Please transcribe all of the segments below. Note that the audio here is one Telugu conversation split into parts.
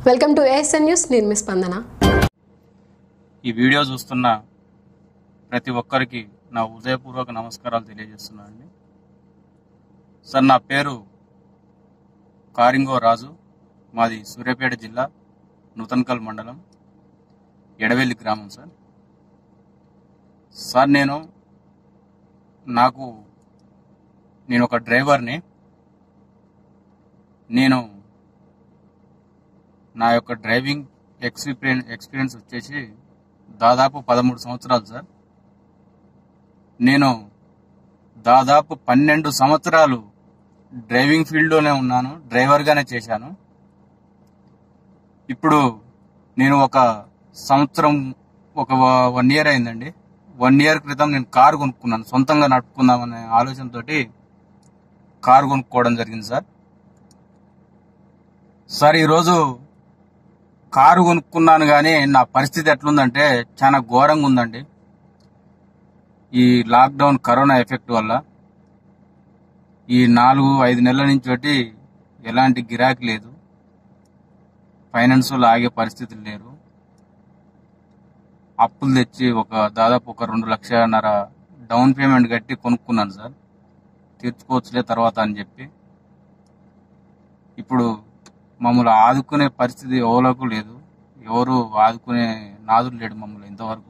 వెల్కమ్ టు ఏఎస్ఎన్ న్యూస్ నేను మీ స్పందన ఈ వీడియో చూస్తున్న ప్రతి ఒక్కరికి నా హృదయపూర్వక నమస్కారాలు తెలియజేస్తున్నానండి సార్ నా పేరు కారింగో రాజు మాది సూర్యాపేట జిల్లా నూతన్కల్ మండలం ఎడవెల్లి గ్రామం సార్ సార్ నేను నాకు నేను ఒక డ్రైవర్ని నేను నా యొక్క డ్రైవింగ్ ఎక్స్పీరియన్స్ ఎక్స్పీరియన్స్ వచ్చేసి దాదాపు పదమూడు సంవత్సరాలు సార్ నేను దాదాపు పన్నెండు సంవత్సరాలు డ్రైవింగ్ ఫీల్డ్లోనే ఉన్నాను డ్రైవర్గానే చేశాను ఇప్పుడు నేను ఒక సంవత్సరం ఒక వన్ ఇయర్ అయిందండి వన్ ఇయర్ క్రితం నేను కారు కొనుక్కున్నాను సొంతంగా నడుపుకుందామనే ఆలోచనతోటి కారు కొనుక్కోవడం జరిగింది సార్ సార్ ఈరోజు కారు కొనుక్కున్నాను కానీ నా పరిస్థితి ఎట్లుందంటే చాలా ఘోరంగా ఉందండి ఈ లాక్డౌన్ కరోనా ఎఫెక్ట్ వల్ల ఈ నాలుగు ఐదు నెలల నుంచి ఒకటి ఎలాంటి గిరాకీ లేదు ఫైనాన్స్ ఆగే పరిస్థితులు లేరు అప్పులు తెచ్చి ఒక దాదాపు ఒక రెండు లక్షలన్నర డౌన్ పేమెంట్ కట్టి కొనుక్కున్నాను సార్ తీర్చుకోవచ్చులే తర్వాత అని చెప్పి ఇప్పుడు మమ్మల్ని ఆదుకునే పరిస్థితి ఎవరికి లేదు ఎవరు ఆదుకునే నాదుడు లేడు మమ్మల్ని ఇంతవరకు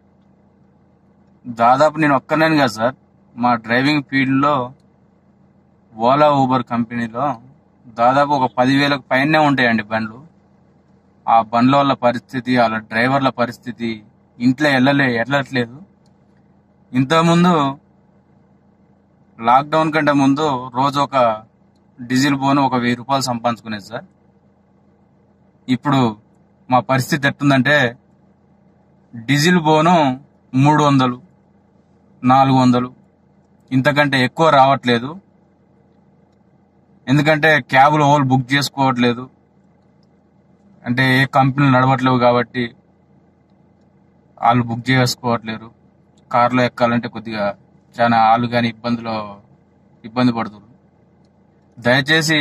దాదాపు నేను ఒక్కనేను కదా సార్ మా డ్రైవింగ్ ఫీల్డ్లో ఓలా ఊబర్ కంపెనీలో దాదాపు ఒక పదివేలకు పైనే ఉంటాయండి బండ్లు ఆ బండ్ల వాళ్ళ పరిస్థితి వాళ్ళ డ్రైవర్ల పరిస్థితి ఇంట్లో వెళ్ళలే వెళ్ళట్లేదు ఇంతకుముందు లాక్డౌన్ కంటే ముందు రోజు ఒక డీజిల్ బోను ఒక వెయ్యి రూపాయలు సంపాదించుకునేది సార్ ఇప్పుడు మా పరిస్థితి ఎట్టుందంటే డీజిల్ బోను మూడు వందలు నాలుగు వందలు ఇంతకంటే ఎక్కువ రావట్లేదు ఎందుకంటే క్యాబ్లు ఓల్ బుక్ చేసుకోవట్లేదు అంటే ఏ కంపెనీలు నడవట్లేవు కాబట్టి వాళ్ళు బుక్ చేసుకోవట్లేరు కార్లో ఎక్కాలంటే కొద్దిగా చాలా వాళ్ళు కానీ ఇబ్బందులో ఇబ్బంది పడుతున్నారు దయచేసి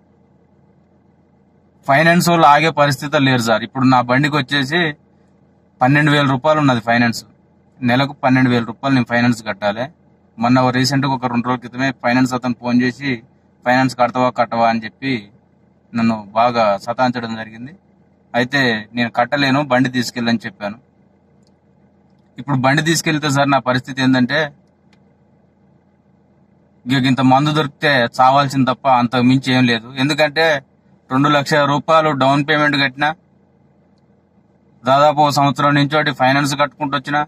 ఫైనాన్స్ వాళ్ళు ఆగే పరిస్థితి లేరు సార్ ఇప్పుడు నా బండికి వచ్చేసి పన్నెండు వేల రూపాయలు ఉన్నది ఫైనాన్స్ నెలకు పన్నెండు వేల రూపాయలు నేను ఫైనాన్స్ కట్టాలి మొన్న రీసెంట్గా ఒక రెండు రోజుల క్రితమే ఫైనాన్స్ అతను ఫోన్ చేసి ఫైనాన్స్ కడతావా కట్టవా అని చెప్పి నన్ను బాగా సతాయించడం జరిగింది అయితే నేను కట్టలేను బండి తీసుకెళ్ళని చెప్పాను ఇప్పుడు బండి తీసుకెళ్తే సార్ నా పరిస్థితి ఏంటంటే ఇక ఇంత మందు దొరికితే చావాల్సింది తప్ప అంత మించి ఏం లేదు ఎందుకంటే రెండు లక్షల రూపాయలు డౌన్ పేమెంట్ కట్టినా దాదాపు ఒక సంవత్సరం నుంచి ఒకటి ఫైనాన్స్ కట్టుకుంటూ వచ్చిన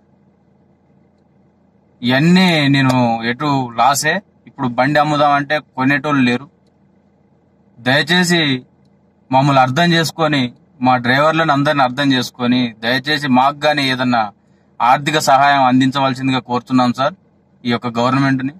ఇవన్నీ నేను ఎటు లాసే ఇప్పుడు బండి అమ్ముదామంటే కొనేటోళ్ళు లేరు దయచేసి మమ్మల్ని అర్థం చేసుకొని మా డ్రైవర్లను అందరిని అర్థం చేసుకొని దయచేసి మాకు గానీ ఏదన్నా ఆర్థిక సహాయం అందించవలసిందిగా కోరుతున్నాం సార్ ఈ యొక్క గవర్నమెంట్ని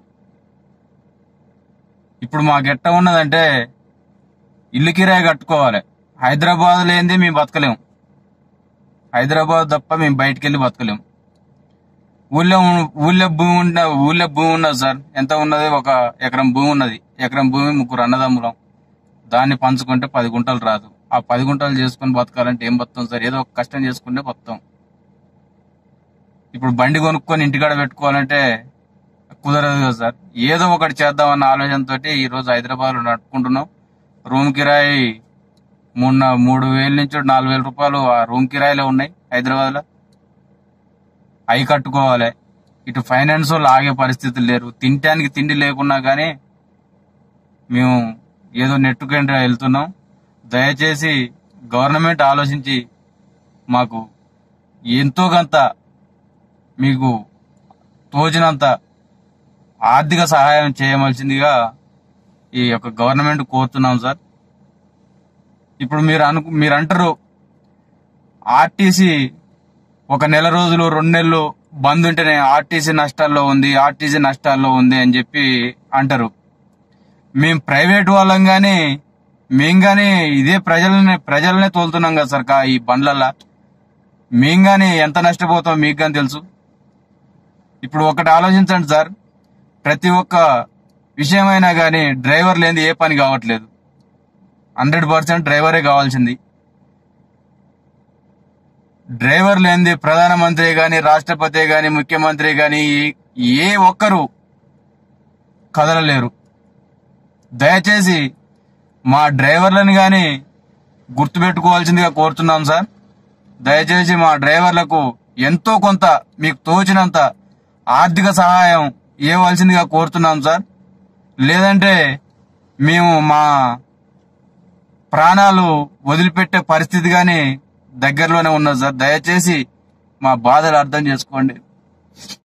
ఇప్పుడు మాకు ఎట్ట ఉన్నదంటే ఇల్లు కిరాయి కట్టుకోవాలి హైదరాబాద్ లేనిది మేము బతకలేం హైదరాబాద్ తప్ప మేము బయటికి వెళ్ళి బతకలేం ఊళ్ళో ఉన్- ఊళ్ళో భూమి ఉన్న ఊళ్ళో భూమి ఉన్నది సార్ ఎంత ఉన్నది ఒక ఎకరం భూమి ఉన్నది ఎకరం భూమి ముగ్గురు అన్నదమ్ములం దాన్ని పంచుకుంటే పది గుంటలు రాదు ఆ పది గుంటలు చేసుకుని బతకాలంటే ఏం బతాం సార్ ఏదో ఒక కష్టం చేసుకుంటే బతాం ఇప్పుడు బండి కొనుక్కొని ఇంటికాడ పెట్టుకోవాలంటే కుదరదు కదా సార్ ఏదో ఒకటి చేద్దామన్న ఆలోచనతో ఈ రోజు హైదరాబాద్ లో నడుపుకుంటున్నాం రూమ్ కిరాయి మూడు నా- మూడు వేల నుంచి నాలుగు వేల రూపాయలు ఆ రూమ్ కిరాయిలో ఉన్నాయి హైదరాబాద్ లో అవి కట్టుకోవాలి ఇటు ఫైనాన్స్ వాళ్ళు ఆగే పరిస్థితులు లేరు తినటానికి తిండి లేకున్నా కానీ మేము ఏదో నెట్టుకుంటే వెళ్తున్నాం దయచేసి గవర్నమెంట్ ఆలోచించి మాకు ఎంతో కొంత మీకు తోచినంత ఆర్థిక సహాయం చేయవలసిందిగా ఈ యొక్క గవర్నమెంట్ కోరుతున్నాం సార్ ఇప్పుడు మీరు అను మీరు అంటారు ఆర్టీసీ ఒక నెల రోజులు రెండు నెలలు బంద్ ఉంటేనే ఆర్టీసీ నష్టాల్లో ఉంది ఆర్టీసీ నష్టాల్లో ఉంది అని చెప్పి అంటారు మేము ప్రైవేట్ వాళ్ళం గాని మేం గాని ఇదే ప్రజలనే ప్రజలనే తోలుతున్నాం కదా సార్ కా- ఈ బండ్లల్లా మేం గాని ఎంత నష్టపోతాం మీకు గాని తెలుసు ఇప్పుడు ఒకటి ఆలోచించండి సార్ ప్రతి ఒక్క విషయమైనా కానీ డ్రైవర్ లేని ఏ పని కావట్లేదు హండ్రెడ్ పర్సెంట్ డ్రైవరే కావాల్సింది డ్రైవర్ లేనిది ప్రధానమంత్రి గాని రాష్ట్రపతి గాని ముఖ్యమంత్రి గాని ఏ ఒక్కరు కదలలేరు దయచేసి మా డ్రైవర్లను గాని గుర్తుపెట్టుకోవాల్సిందిగా కోరుతున్నాం సార్ దయచేసి మా డ్రైవర్లకు ఎంతో కొంత మీకు తోచినంత ఆర్థిక సహాయం ఇవ్వవలసిందిగా కోరుతున్నాం సార్ లేదంటే మేము మా ప్రాణాలు వదిలిపెట్టే పరిస్థితి గాని దగ్గరలోనే ఉన్నది సార్ దయచేసి మా బాధలు అర్థం చేసుకోండి